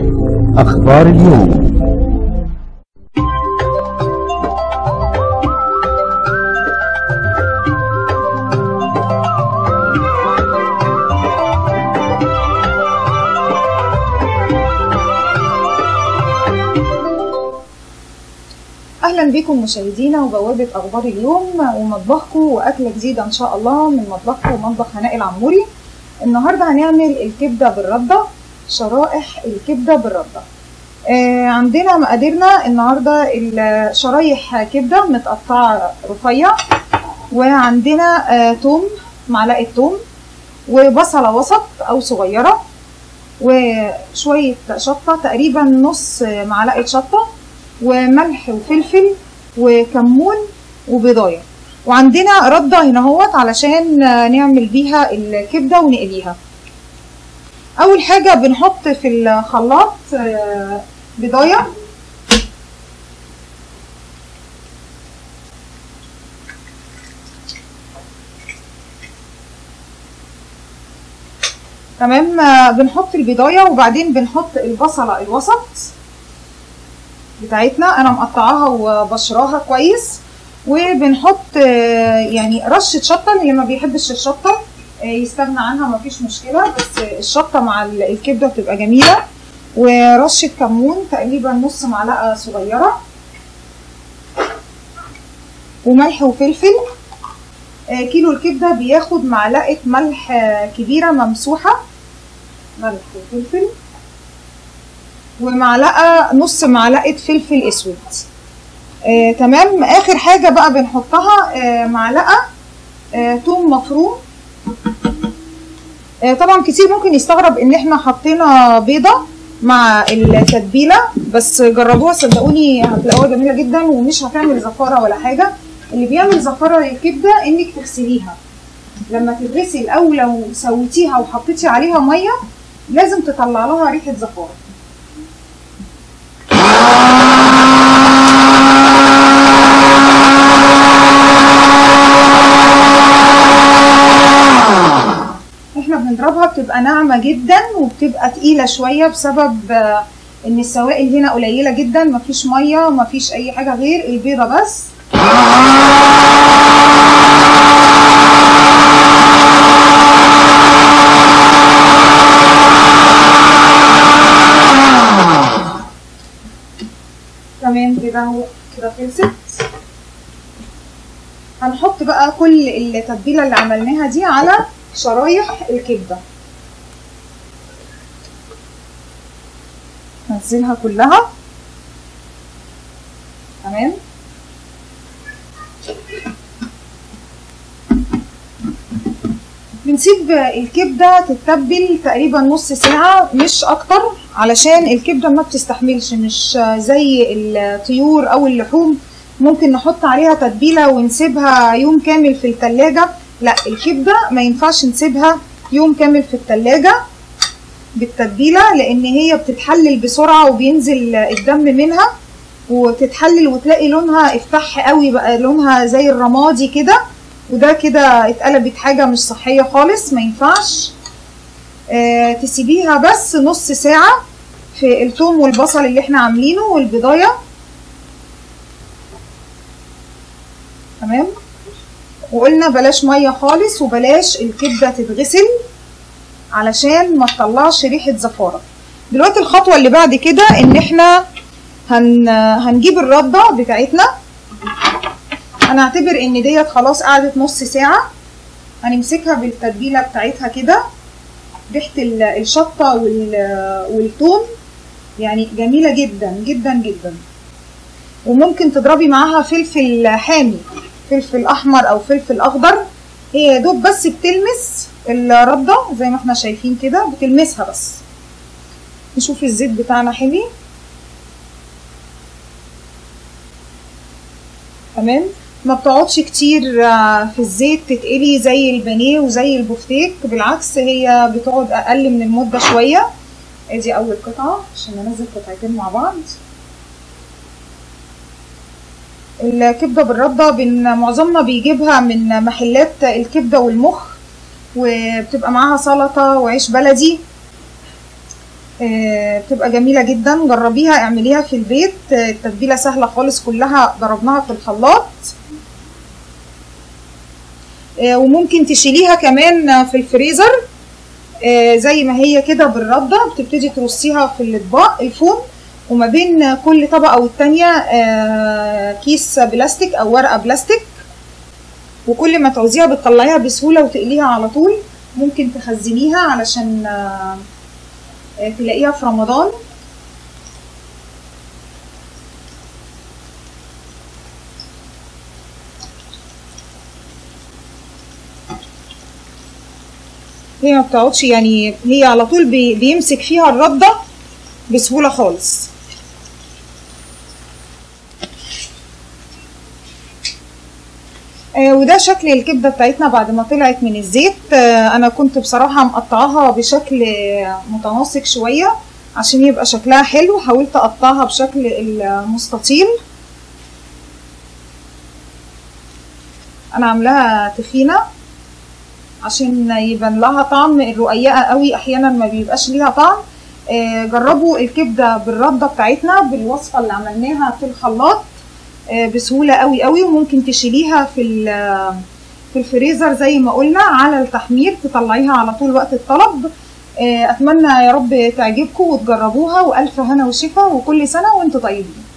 أخبار اليوم اهلا بكم مشاهدينا وبوابه اخبار اليوم ومطبخكم واكله جديده ان شاء الله من مطبخكم ومطبخ هناء العموري النهارده هنعمل الكبده بالرده شرائح الكبده بالرده آه عندنا مقاديرنا النهارده ال- شرايح كبده متقطعه رفيع وعندنا آه توم معلقه توم وبصله وسط او صغيره وشويه شطه تقريبا نص معلقه شطه وملح وفلفل وكمون وبيضايه وعندنا رده هنا اهوت علشان نعمل بيها الكبده ونقليها اول حاجه بنحط في الخلاط آه، بيضايه تمام آه، بنحط البيضايه وبعدين بنحط البصله الوسط بتاعتنا انا مقطعاها وبشراها كويس وبنحط آه، يعني رشه شطه اللي ما بيحبش الشطه آه، يستغنى عنها مفيش مشكله بس الشطه مع ال- الكبده بتبقى جميله ورشه كمون تقريبا نص معلقه صغيره وملح وفلفل آه، كيلو الكبده بياخد معلقه ملح آه، كبيره ممسوحه ملح وفلفل ومعلقه نص معلقه فلفل اسود آه، تمام اخر حاجه بقى بنحطها آه، معلقه آه، توم مفروم آه، طبعا كتير ممكن يستغرب ان احنا حطينا بيضه مع التتبيله بس جربوها صدقوني هتلاقوها جميله جدا ومش هتعمل زفاره ولا حاجه اللي بيعمل زفاره للكبده انك تغسليها لما تتغسل او لو سويتيها وحطيتي عليها ميه لازم تطلع لها ريحه زفاره احنا بنضربها بتبقى ناعمة جدا وبتبقى تقيلة شوية بسبب آه، ان السوائل هنا قليلة جدا مفيش مية مفيش اي حاجة غير البيضة بس تمام كده هو كده خلصت هنحط بقى كل التتبيلة اللي عملناها دي على شرايح الكبدة ننزلها كلها تمام بنسيب الكبدة تتبل تقريبا نص ساعة مش أكتر علشان الكبدة ما بتستحملش مش زي الطيور أو اللحوم ممكن نحط عليها تتبيلة ونسيبها يوم كامل في التلاجة لا الكبدة ما ينفعش نسيبها يوم كامل في التلاجة بالتتبيلة لأن هي بتتحلل بسرعة وبينزل الدم منها وتتحلل وتلاقي لونها افتح قوي بقى لونها زي الرمادي كده وده كده اتقلبت حاجة مش صحية خالص ما ينفعش آه تسيبيها بس نص ساعة في الثوم والبصل اللي احنا عاملينه والبضاية تمام وقلنا بلاش ميه خالص وبلاش الكبده تتغسل علشان ما تطلعش ريحه زفاره دلوقتي الخطوه اللي بعد كده ان احنا هن هنجيب الرده بتاعتنا هنعتبر ان ديت خلاص قعدت نص ساعه هنمسكها بالتتبيله بتاعتها كده ريحه ال- الشطه وال- والثوم يعني جميله جدا جدا جدا وممكن تضربي معاها فلفل حامي فلفل احمر او فلفل اخضر هي يا دوب بس بتلمس الرده زي ما احنا شايفين كده بتلمسها بس نشوف الزيت بتاعنا حمي تمام ما بتقعدش كتير آه، في الزيت تتقلي زي البانيه وزي البفتيك بالعكس هي بتقعد اقل من المده شويه ادي اول قطعه عشان ننزل قطعتين مع بعض الكبده بالرده بن معظمنا بيجيبها من محلات الكبده والمخ وبتبقى معاها سلطه وعيش بلدي آه، بتبقى جميلة جدا جربيها اعمليها في البيت آه، التتبيلة سهلة خالص كلها ضربناها في الخلاط آه، وممكن تشيليها كمان في الفريزر آه، زي ما هي كده بالردة بتبتدي ترصيها في الاطباق الفوم وما بين كل طبقة والتانية آه، كيس بلاستيك او ورقة بلاستيك وكل ما تعوزيها بتطلعيها بسهولة وتقليها على طول ممكن تخزنيها علشان آه، آه، تلاقيها في رمضان هي ما بتقعدش يعني هي على طول بي بيمسك فيها الردة بسهولة خالص آه، وده شكل الكبدة بتاعتنا بعد ما طلعت من الزيت آه، انا كنت بصراحة مقطعاها بشكل آه، متناسق شوية عشان يبقى شكلها حلو حاولت اقطعها بشكل المستطيل انا عاملاها تخينة عشان يبان لها طعم الرقيقة قوي احيانا ما بيبقاش ليها طعم آه، جربوا الكبدة بالردة بتاعتنا بالوصفة اللي عملناها في الخلاط آه، بسهولة قوي قوي وممكن تشيليها في ال- في الفريزر زي ما قلنا على التحمير تطلعيها على طول وقت الطلب آه، اتمنى يا رب تعجبكم وتجربوها والف هنا وشفا وكل سنة وانتم طيبين